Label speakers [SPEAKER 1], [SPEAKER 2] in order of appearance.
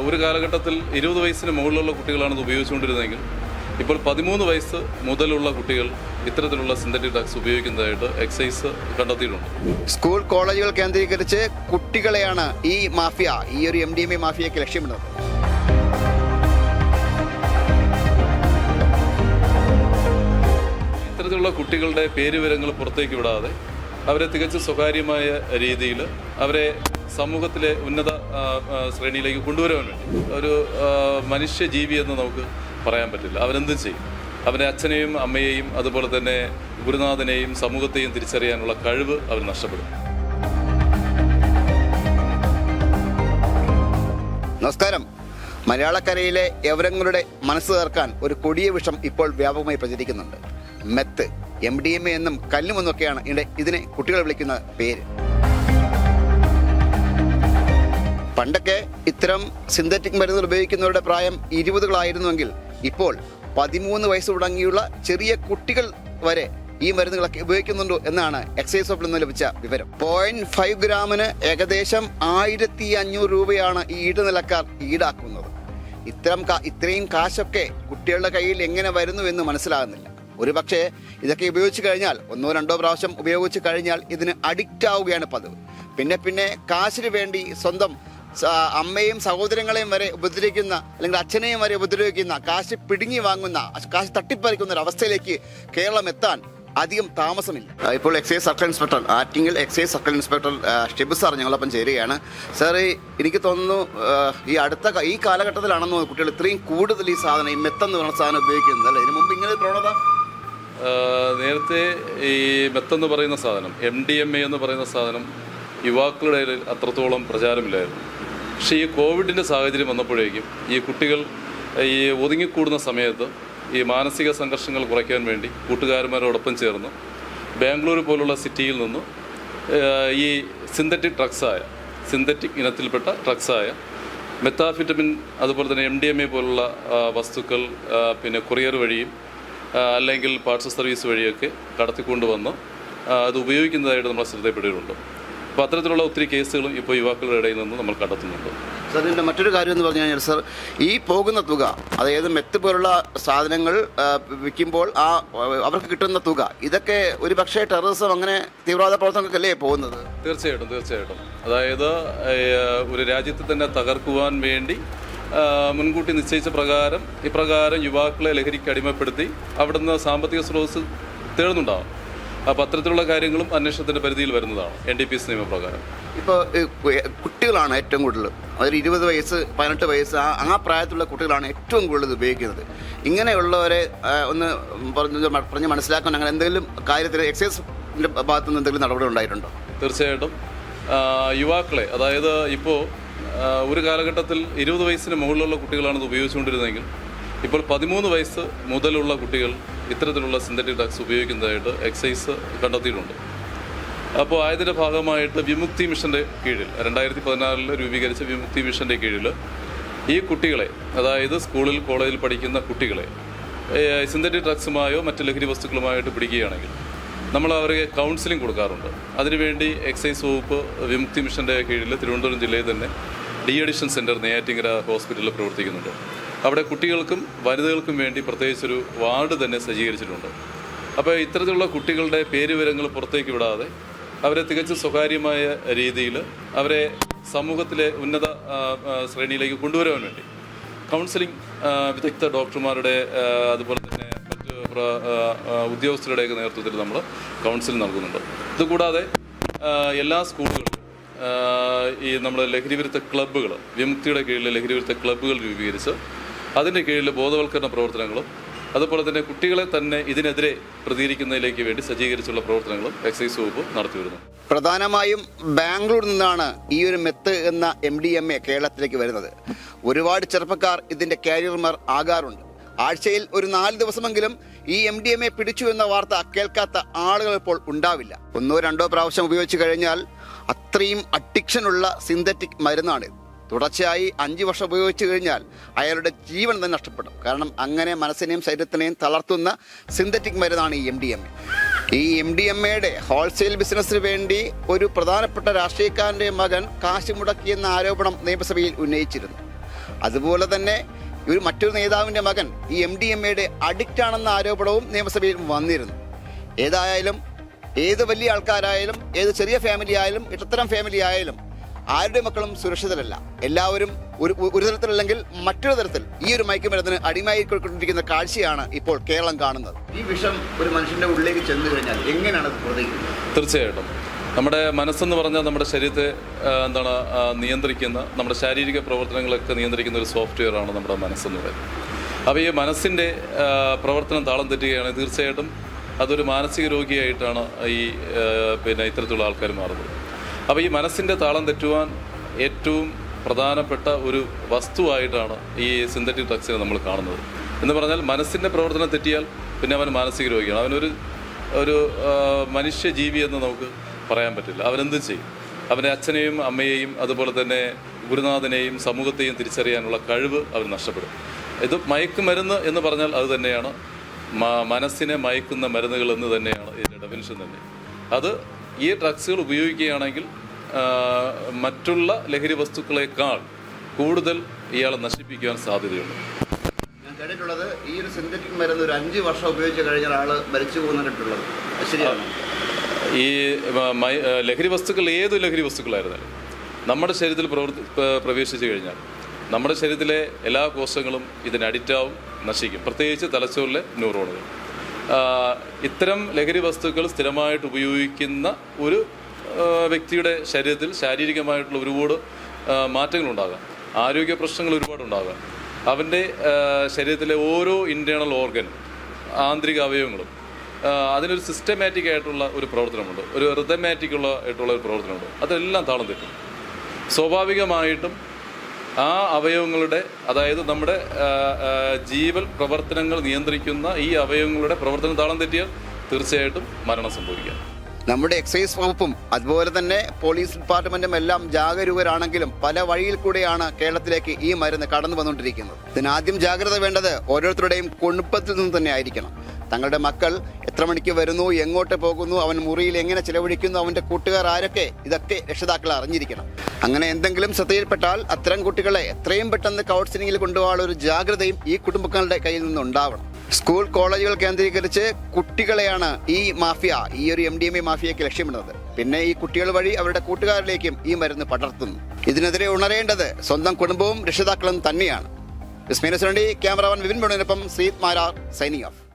[SPEAKER 1] ഒരു കാലഘട്ടത്തിൽ ഇരുപത് വയസ്സിന് മുകളിലുള്ള കുട്ടികളാണ് ഇത് ഉപയോഗിച്ചുകൊണ്ടിരുന്നതെങ്കിൽ ഇപ്പോൾ പതിമൂന്ന് വയസ്സ് മുതലുള്ള കുട്ടികൾ ഇത്തരത്തിലുള്ള സിന്തറ്റിക് ഡ്രഗ്സ് ഉപയോഗിക്കുന്നതായിട്ട് എക്സൈസ് കണ്ടെത്തിയിട്ടുണ്ട്
[SPEAKER 2] സ്കൂൾ കോളേജുകൾ കേന്ദ്രീകരിച്ച് കുട്ടികളെയാണ് ഈ മാഫിയ ഈ ഒരു എം ഡി എം എ മാഫിയയ്ക്ക് ലക്ഷ്യമിടുന്നത്
[SPEAKER 1] ഇത്തരത്തിലുള്ള കുട്ടികളുടെ പേരുവിവരങ്ങൾ പുറത്തേക്ക് വിടാതെ അവരെ തികച്ചും സ്വകാര്യമായ രീതിയിൽ അവരെ സമൂഹത്തിലെ ഉന്നത ആ, ആ, ശ്രേണിയിലേക്ക് കൊണ്ടുവരാൻ വേണ്ടി ഒരു ആ, മനുഷ്യജീവി എന്ന് നമുക്ക് പറയാൻ പറ്റില്ല അവരെന്തും ചെയ്യും അവൻ്റെ അച്ഛനെയും അമ്മയെയും അതുപോലെ തന്നെ ഗുരുനാഥനെയും സമൂഹത്തെയും തിരിച്ചറിയാനുള്ള കഴിവ് അവർ നഷ്ടപ്പെടും
[SPEAKER 2] നമസ്കാരം മലയാളക്കരയിലെ യവരങ്ങളുടെ മനസ്സ് തീർക്കാൻ ഒരു കൊടിയ വിഷം ഇപ്പോൾ വ്യാപകമായി പ്രചരിക്കുന്നുണ്ട് meth M D M A എന്നും കല്ലുമെന്നൊക്കെയാണ് ഇവിടെ ഇതിനെ കുട്ടികൾ വിളിക്കുന്ന പേര് പണ്ടൊക്കെ ഇത്തരം സിന്തറ്റിക് മരുന്നുകൾ ഉപയോഗിക്കുന്നവരുടെ പ്രായം ഇരുപതുകളായിരുന്നുവെങ്കിൽ ഇപ്പോൾ പതിമൂന്ന് വയസ്സ് തുടങ്ങിയുള്ള ചെറിയ കുട്ടികൾ വരെ ഈ മരുന്നുകളൊക്കെ ഉപയോഗിക്കുന്നുണ്ടോ എന്നാണ് എക്സൈസ് ഓഫിൽ നിന്ന് ലഭിച്ച വിവരം പോയിന്റ് ഫൈവ് ഗ്രാമിന് ഏകദേശം ആയിരത്തി അഞ്ഞൂറ് രൂപയാണ് ഈ ഈടുനിലക്കാർ ഈടാക്കുന്നത് ഇത്തരം കാ- ഇത്രയും കാശൊക്കെ കുട്ടികളുടെ കയ്യിൽ എങ്ങനെ വരുന്നു എന്ന് മനസ്സിലാകുന്നില്ല ഒരു പക്ഷേ ഇതൊക്കെ ഉപയോഗിച്ച് കഴിഞ്ഞാൽ ഒന്നോ രണ്ടോ പ്രാവശ്യം ഉപയോഗിച്ച് കഴിഞ്ഞാൽ ഇതിന് അഡിക്റ്റ് ആവുകയാണ് പതിവ് പിന്നെ പിന്നെ കാശിന് വേണ്ടി സ്വന്തം സ- അമ്മയും സഹോദരങ്ങളെയും വരെ ഉപദ്രവിക്കുന്ന അല്ലെങ്കിൽ അച്ഛനെയും വരെ ഉപദ്രവിക്കുന്ന കാശ് പിടുങ്ങി വാങ്ങുന്ന കാശ് തട്ടിപ്പറിക്കുന്ന ഒരു അവസ്ഥയിലേക്ക് കേരളം എത്താൻ അധികം താമസമില്ല ആ, ഇപ്പോൾ excise circle inspector Attingal excise circle inspector ആ, ഷിബു സാർ ഞങ്ങളൊപ്പം ചേരുകയാണ് സാർ ഈ എനിക്ക് തോന്നുന്നു ആ, ഈ അടുത്ത ക- ഈ കാലഘട്ടത്തിലാണെന്ന് തോന്നുന്നു കുട്ടികൾ ഇത്രയും കൂടുതൽ ഈ സാധനം ഈ മെത്തെന്ന് പറയുന്ന സാധനം ഉപയോഗിക്കുന്നത് അല്ലേ ഇതിനു മുമ്പ് ഇങ്ങനെ ഒരു പ്രവണത
[SPEAKER 1] ആ, നേരത്തെ ഈ മെത്തെന്ന് പറയുന്ന സാധനം എം ഡി എം എ എന്ന് പറയുന്ന സാധനം യുവാക്കളുടെ ഇടയിൽ അത്രത്തോളം പ്രചാരമില്ലായിരുന്നു പക്ഷേ ഈ കോവിഡിൻ്റെ സാഹചര്യം വന്നപ്പോഴേക്കും ഈ കുട്ടികൾ ഈ ഒതുങ്ങിക്കൂടുന്ന സമയത്ത് ഈ മാനസിക സംഘർഷങ്ങൾ കുറയ്ക്കാൻ വേണ്ടി കൂട്ടുകാരന്മാരോടൊപ്പം ചേർന്ന് ബാംഗ്ലൂർ പോലുള്ള സിറ്റിയിൽ നിന്ന് ആ, ഈ സിന്തറ്റിക് ഡ്രഗ്സായ സിന്തറ്റിക് ഇനത്തിൽപ്പെട്ട ഡ്രഗ്സായ മെത്താഫിറ്റമിൻ അതുപോലെ തന്നെ എം ഡി എം എ പോലുള്ള ആ, വസ്തുക്കൾ ആ, പിന്നെ കൊറിയർ വഴിയും ആ, അല്ലെങ്കിൽ പാർസൽ സർവീസ് വഴിയൊക്കെ കടത്തിക്കൊണ്ടുവന്ന് ആ, അത് ഉപയോഗിക്കുന്നതായിട്ട് നമ്മൾ ശ്രദ്ധയിൽപ്പെട്ടിട്ടുണ്ട് അപ്പോൾ അത്തരത്തിലുള്ള ഒത്തിരി കേസുകളും ഇപ്പോൾ യുവാക്കളുടെ ഇടയിൽ നിന്ന് നമ്മൾ കണ്ടെത്തുന്നുണ്ട്
[SPEAKER 2] സാർ ഇതിൻ്റെ മറ്റൊരു കാര്യം എന്ന് പറഞ്ഞു കഴിഞ്ഞാൽ സാർ ഈ പോകുന്ന തുക അതായത് മെത്ത് പോലുള്ള സാധനങ്ങൾ ആ, വിൽക്കുമ്പോൾ ആ അവർക്ക് കിട്ടുന്ന തുക ഇതൊക്കെ ഒരു പക്ഷേ ടെററിസം അങ്ങനെ തീവ്രവാദ പ്രവർത്തനങ്ങൾക്കല്ലേ പോകുന്നത്
[SPEAKER 1] തീർച്ചയായിട്ടും തീർച്ചയായിട്ടും അതായത് ഏഹ്, ഒരു രാജ്യത്തെ തന്നെ തകർക്കുവാൻ വേണ്ടി ആ, മുൻകൂട്ടി നിശ്ചയിച്ച പ്രകാരം ഇപ്രകാരം യുവാക്കളെ ലഹരിക്ക് അടിമപ്പെടുത്തി അവിടുന്ന് സാമ്പത്തിക സ്രോതസ് തേടുന്നുണ്ടാവും അപ്പോൾ അത്തരത്തിലുള്ള കാര്യങ്ങളും അന്വേഷണത്തിൻ്റെ പരിധിയിൽ വരുന്നതാണ് എൻ ഡി പി എസ് നിയമപ്രകാരം
[SPEAKER 2] ഇപ്പോൾ കുട്ടികളാണ് ഏറ്റവും കൂടുതൽ അതൊരു ഇരുപത് വയസ്സ് പതിനെട്ട് വയസ്സ് ആ ആ പ്രായത്തിലുള്ള കുട്ടികളാണ് ഏറ്റവും കൂടുതൽ ഉപയോഗിക്കുന്നത് ഇങ്ങനെയുള്ളവരെ ആ, ഒന്ന് പറഞ്ഞ് പറഞ്ഞ് മനസ്സിലാക്കാൻ അങ്ങനെ എന്തെങ്കിലും കാര്യത്തിൽ എക്സൈസിൻ്റെ ഭാഗത്തു നിന്ന് എന്തെങ്കിലും നടപടി ഉണ്ടായിട്ടുണ്ടോ
[SPEAKER 1] തീർച്ചയായിട്ടും ആ, യുവാക്കളെ അതായത് ഇപ്പോൾ ഒരു കാലഘട്ടത്തിൽ ഇരുപത് വയസ്സിന് മുകളിലുള്ള കുട്ടികളാണ് ഇത് ഉപയോഗിച്ചുകൊണ്ടിരുന്നതെങ്കിൽ ഇപ്പോൾ പതിമൂന്ന് വയസ്സ് മുതലുള്ള കുട്ടികൾ ഇത്തരത്തിലുള്ള സിന്തറ്റിക് ഡ്രഗ്സ് ഉപയോഗിക്കുന്നതായിട്ട് എക്സൈസ് കണ്ടെത്തിയിട്ടുണ്ട് അപ്പോൾ ആയതിൻ്റെ ഭാഗമായിട്ട് വിമുക്തി മിഷൻ്റെ കീഴിൽ രണ്ടായിരത്തി പതിനാറിൽ രൂപീകരിച്ച വിമുക്തി മിഷൻ്റെ കീഴിൽ ഈ കുട്ടികളെ അതായത് സ്കൂളിൽ കോളേജിൽ പഠിക്കുന്ന കുട്ടികളെ സിന്തറ്റിക് ഡ്രഗ്സുമായോ മറ്റ് ലഹരി വസ്തുക്കളുമായിട്ട് പിടിക്കുകയാണെങ്കിൽ നമ്മൾ അവർക്ക് കൗൺസിലിംഗ് കൊടുക്കാറുണ്ട് അതിനുവേണ്ടി എക്സൈസ് വകുപ്പ് വിമുക്തി മിഷൻ്റെ കീഴിൽ തിരുവനന്തപുരം ജില്ലയിൽ തന്നെ ഡി അഡിഷൻ സെൻറ്റർ നെയ്യാറ്റിങ്കര ഹോസ്പിറ്റലിൽ പ്രവർത്തിക്കുന്നുണ്ട് അവിടെ കുട്ടികൾക്കും വനിതകൾക്കും വേണ്ടി പ്രത്യേകിച്ചൊരു വാർഡ് തന്നെ സജ്ജീകരിച്ചിട്ടുണ്ട് അപ്പോൾ ഇത്തരത്തിലുള്ള കുട്ടികളുടെ പേരുവിവരങ്ങൾ പുറത്തേക്ക് വിടാതെ അവരെ തികച്ചും സ്വകാര്യമായ രീതിയിൽ അവരെ സമൂഹത്തിലെ ഉന്നത ആ, ആ, ശ്രേണിയിലേക്ക് കൊണ്ടുവരാൻ വേണ്ടി കൗൺസിലിംഗ് ആ, വിദഗ്ധ ഡോക്ടർമാരുടെ ആ, അതുപോലെ തന്നെ മറ്റ് പ്ര- ആ, ആ, ഉദ്യോഗസ്ഥരുടെയൊക്കെ നേതൃത്വത്തിൽ നമ്മൾ കൗൺസിലിംഗ് നൽകുന്നുണ്ട് ഇതുകൂടാതെ ആ, എല്ലാ സ്കൂളുകളിലും ആ, ഈ നമ്മൾ ലഹരിവിരുദ്ധ ക്ലബ്ബുകൾ വിമുക്തിയുടെ കീഴിൽ ലഹരിവിരുദ്ധ ക്ലബ്ബുകൾ രൂപീകരിച്ച് അതിൻ്റെ കീഴിൽ ബോധവൽക്കരണ പ്രവർത്തനങ്ങളും അതുപോലെ തന്നെ കുട്ടികളെ തന്നെ ഇതിനെതിരെ പ്രതികരിക്കുന്നതിലേക്ക് വേണ്ടി സജ്ജീകരിച്ചുള്ള പ്രവർത്തനങ്ങളും എക്സൈസ് വകുപ്പ് നടത്തി വരുന്നു
[SPEAKER 2] പ്രധാനമായും ബാംഗ്ലൂരിൽ നിന്നാണ് ഈ ഒരു മെത്ത് എന്ന എം ഡി എം എ കേരളത്തിലേക്ക് വരുന്നത് ഒരുപാട് ചെറുപ്പക്കാർ ഇതിന്റെ കാരിയർമാർ ആകാറുണ്ട് ആഴ്ചയിൽ ഒരു നാല് ദിവസമെങ്കിലും ഈ എം ഡി എം എ പിടിച്ചു എന്ന വാർത്ത കേൾക്കാത്ത ആളുകൾ ഇപ്പോൾ ഉണ്ടാവില്ല ഒന്നോ രണ്ടോ പ്രാവശ്യം ഉപയോഗിച്ചു കഴിഞ്ഞാൽ അത്രയും അഡിക്ഷനുള്ള സിന്തറ്റിക് മരുന്നാണിത് തുടർച്ചയായി അഞ്ച് വർഷം ഉപയോഗിച്ചു കഴിഞ്ഞാൽ അയാളുടെ ജീവൻ തന്നെ നഷ്ടപ്പെടും കാരണം അങ്ങനെ മനസ്സിനെയും ശരീരത്തിനെയും തളർത്തുന്ന സിന്തറ്റിക് മരുന്നാണ് ഈ എം ഡി എം എ ഈ എം ഡി എം എയുടെ ഹോൾസെയിൽ ബിസിനസ്സിന് വേണ്ടി ഒരു പ്രധാനപ്പെട്ട രാഷ്ട്രീയക്കാരൻ്റെ മകൻ കാശ് മുടക്കിയെന്ന ആരോപണം നിയമസഭയിൽ ഉന്നയിച്ചിരുന്നു അതുപോലെ തന്നെ ഒരു മറ്റൊരു നേതാവിൻ്റെ മകൻ ഈ എം ഡി എം എയുടെ അഡിക്റ്റ് ആണെന്ന ആരോപണവും നിയമസഭയിൽ വന്നിരുന്നു ഏതായാലും ഏത് വലിയ ആൾക്കാരായാലും ഏത് ചെറിയ ഫാമിലി ആയാലും ഇടത്തരം ഫാമിലി ആയാലും ആരുടെ മക്കളും സുരക്ഷിതരല്ല എല്ലാവരും ഒരു ഒരു തരത്തിലല്ലെങ്കിൽ മറ്റൊരു തരത്തിൽ ഈ ഒരു മയക്കുമരുന്നിന് അടിമയായിക്കൊണ്ടിരിക്കുന്ന കാഴ്ചയാണ് ഇപ്പോൾ കേരളം കാണുന്നത് ഈ വിഷം ഒരു മനുഷ്യന്റെ ഉള്ളിലേക്ക് ചെന്നു കഴിഞ്ഞാൽ എങ്ങനെയാണ് അത് പ്രതികരിക്കുന്നത്
[SPEAKER 1] തീർച്ചയായിട്ടും നമ്മുടെ മനസ്സെന്ന് പറഞ്ഞാൽ നമ്മുടെ ശരീരത്തെ ആ, എന്താണ് ആ, നിയന്ത്രിക്കുന്ന നമ്മുടെ ശാരീരിക പ്രവർത്തനങ്ങളൊക്കെ നിയന്ത്രിക്കുന്ന ഒരു സോഫ്റ്റ്വെയർ ആണ് നമ്മുടെ മനസ്സെന്ന് പറയുന്നത് അപ്പോൾ ഈ മനസ്സിൻ്റെ ആ, പ്രവർത്തനം താളം തെറ്റുകയാണെങ്കിൽ തീർച്ചയായിട്ടും അതൊരു മാനസിക രോഗിയായിട്ടാണ് ഈ ആ, പിന്നെ ഇത്തരത്തിലുള്ള ആൾക്കാർ മാറുന്നത് അപ്പോൾ ഈ മനസ്സിൻ്റെ താളം തെറ്റുവാൻ ഏറ്റവും പ്രധാനപ്പെട്ട ഒരു വസ്തുവായിട്ടാണ് ഈ സിന്തറ്റിക് ഡ്രഗ്സിനെ നമ്മൾ കാണുന്നത് എന്ന് പറഞ്ഞാൽ മനസ്സിൻ്റെ പ്രവർത്തനം തെറ്റിയാൽ പിന്നെ അവൻ മാനസിക രോഗിയാണ് അവനൊരു ഒരു ആ, മനുഷ്യ ജീവി എന്ന് നമുക്ക് പറയാൻ പറ്റില്ല അവനെന്തും ചെയ്യും അവൻ്റെ അച്ഛനെയും അമ്മയെയും അതുപോലെ തന്നെ ഗുരുനാഥനെയും സമൂഹത്തെയും തിരിച്ചറിയാനുള്ള കഴിവ് അവൻ നഷ്ടപ്പെടും ഇത് മയക്കുമരുന്ന് എന്ന് പറഞ്ഞാൽ അത് തന്നെയാണ് മ- മനസ്സിനെ മയക്കുന്ന മരുന്നുകൾ എന്ന് തന്നെയാണ് ഇതിൻ്റെ ഡെഫിനിഷൻ തന്നെ അത് ഈ ഡ്രഗ്സുകൾ ഉപയോഗിക്കുകയാണെങ്കിൽ ആ, മറ്റുള്ള ലഹരി വസ്തുക്കളെക്കാൾ കൂടുതൽ ഇയാളെ നശിപ്പിക്കുവാൻ സാധ്യതയുണ്ട്
[SPEAKER 2] ഞാൻ കേട്ടിട്ടുള്ളത് ഈ ഒരു സിന്തറ്റിക് മരുന്ന് ഒരു അഞ്ച് വർഷം ഉപയോഗിച്ച് കഴിഞ്ഞാൽ ആള് മരിച്ചു പോകുന്ന കേട്ടിട്ടുള്ളത് അത് ശരിയാണ്
[SPEAKER 1] ഈ മ- മയ- ഏഹ് ലഹരി വസ്തുക്കൾ ഏത് ലഹരി വസ്തുക്കളായിരുന്നാലും നമ്മുടെ ശരീരത്തിൽ പ്രവർത്തി പ- പ്രവേശിച്ചു കഴിഞ്ഞാൽ നമ്മുടെ ശരീരത്തിലെ എല്ലാ കോശങ്ങളും ഇതിന് അഡിക്റ്റാവും നശിക്കും പ്രത്യേകിച്ച് തലച്ചോറിലെ ന്യൂറോണുകൾ ആഹ് ഇത്തരം ലഹരി വസ്തുക്കൾ സ്ഥിരമായിട്ട് ഉപയോഗിക്കുന്ന ഒരു ആഹ് വ്യക്തിയുടെ ശരീരത്തിൽ ശാരീരികമായിട്ടുള്ള ഒരുപാട് ആഹ് മാറ്റങ്ങളുണ്ടാകാം ആരോഗ്യ പ്രശ്നങ്ങൾ ഒരുപാടുണ്ടാകാം അവൻ്റെ ആഹ് ശരീരത്തിലെ ഓരോ ഇൻറ്റേണൽ ഓർഗനും ആന്തരിക അവയവങ്ങളും ആ, അതിനൊരു സിസ്റ്റമാറ്റിക് ആയിട്ടുള്ള ഒരു പ്രവർത്തനമുണ്ട് ഒരു റിതമാറ്റിക് ഉള്ള ആയിട്ടുള്ള ഒരു പ്രവർത്തനമുണ്ട് അതെല്ലാം താളം തെറ്റും സ്വാഭാവികമായിട്ടും ആ അവയവങ്ങളുടെ അതായത് നമ്മുടെ ആ, ആ, ജീവൽ പ്രവർത്തനങ്ങൾ നിയന്ത്രിക്കുന്ന ഈ അവയവങ്ങളുടെ പ്രവർത്തനം താളം തെറ്റിയാൽ തീർച്ചയായിട്ടും മരണം സംഭവിക്കാം
[SPEAKER 2] നമ്മുടെ എക്സൈസ് വകുപ്പും അതുപോലെ തന്നെ പോലീസ് ഡിപ്പാർട്ട്മെന്റും എല്ലാം ജാഗരൂകരാണെങ്കിലും പല വഴിയിൽ കൂടെയാണ് കേരളത്തിലേക്ക് ഈ മരുന്ന് കടന്നു വന്നുകൊണ്ടിരിക്കുന്നത് ഇതിനാദ്യം ജാഗ്രത വേണ്ടത് ഓരോരുത്തരുടെയും കുടുംബത്തിൽ നിന്ന് തന്നെ ആയിരിക്കണം തങ്ങളുടെ മക്കൾ എത്ര മണിക്ക് വരുന്നു എങ്ങോട്ട് പോകുന്നു അവൻ മുറിയിൽ എങ്ങനെ ചിലവഴിക്കുന്നു അവൻ്റെ കൂട്ടുകാർ ആരൊക്കെ ഇതൊക്കെ രക്ഷിതാക്കൾ അറിഞ്ഞിരിക്കണം അങ്ങനെ എന്തെങ്കിലും ശ്രദ്ധയിൽപ്പെട്ടാൽ അത്തരം കുട്ടികളെ എത്രയും പെട്ടെന്ന് കൗൺസിലിംഗിൽ കൊണ്ടുപോകാനുള്ള ഒരു ജാഗ്രതയും ഈ കുടുംബങ്ങളുടെ കയ്യിൽ നിന്നുണ്ടാവണം സ്കൂൾ കോളേജുകൾ കേന്ദ്രീകരിച്ച് കുട്ടികളെയാണ് ഈ മാഫിയ ഈ ഒരു എം ഡി എം എ മാഫിയയ്ക്ക് ലക്ഷ്യമിടുന്നത് പിന്നെ ഈ കുട്ടികൾ വഴി അവരുടെ കൂട്ടുകാരിലേക്കും ഈ മരുന്ന് പടർത്തുന്നു ഇതിനെതിരെ ഉണരേണ്ടത് സ്വന്തം കുടുംബവും രക്ഷിതാക്കളും തന്നെയാണ് വിസ്മീനസ് വേണ്ടി ക്യാമറാമാൻ വിപിൻ ബുണനൊപ്പം സീത് മാരാർ സൈനിങ് ഓഫ്